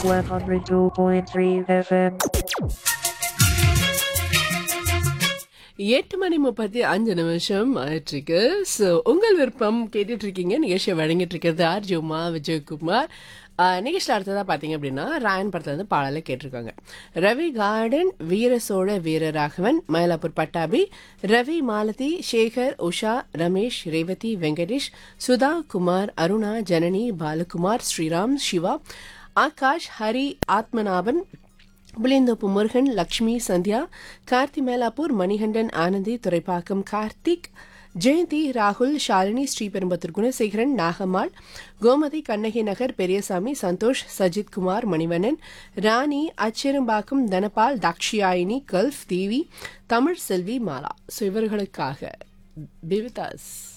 102.3 FM. எட்டு மணி முப்பத்தி அஞ்சு நிமிஷம் ஆயிட்டுருக்கு ஸோ உங்கள் விருப்பம் கேட்டுட்டு இருக்கீங்க நிகழ்ச்சியை வழங்கிட்டு இருக்கிறது ஆர் ஜோமா விஜயகுமார் ஆஹ், நிகழ்ச்சியில் அடுத்ததாக பார்த்தீங்க அப்படின்னா ராயன் படத்துல இருந்து பாடலை கேட்டிருக்காங்க ரவி கார்டன் வீர சோழ வீரராகவன் மயிலாப்பூர் பட்டாபி ரவி மாலதி சேகர் உஷா ரமேஷ் ரேவதி வெங்கடேஷ் சுதா குமார் அருணா ஜனனி பாலகுமார் ஸ்ரீராம் சிவா ஆகாஷ் ஹரி ஆத்மநாபன் புளியந்தோப்பு முருகன் லக்ஷ்மி சந்தியா கார்த்தி மேலாப்பூர் மணிகண்டன் ஆனந்தி துரைப்பாக்கம் கார்த்திக் ஜெயந்தி ராகுல் ஷாலினி ஸ்ரீபெரும்பத்தூர் குணசேகரன் நாகம்மாள் கோமதி கண்ணகி நகர் பெரியசாமி சந்தோஷ் சஜித் குமார் மணிவண்ணன் ராணி அச்சிரம்பாக்கம் தனபால் தாக்ஷியாயினி கல்ஃப் தேவி தமிழ் செல்வி மாலா ஸோ இவர்களுக்காக பிவிதாஸ்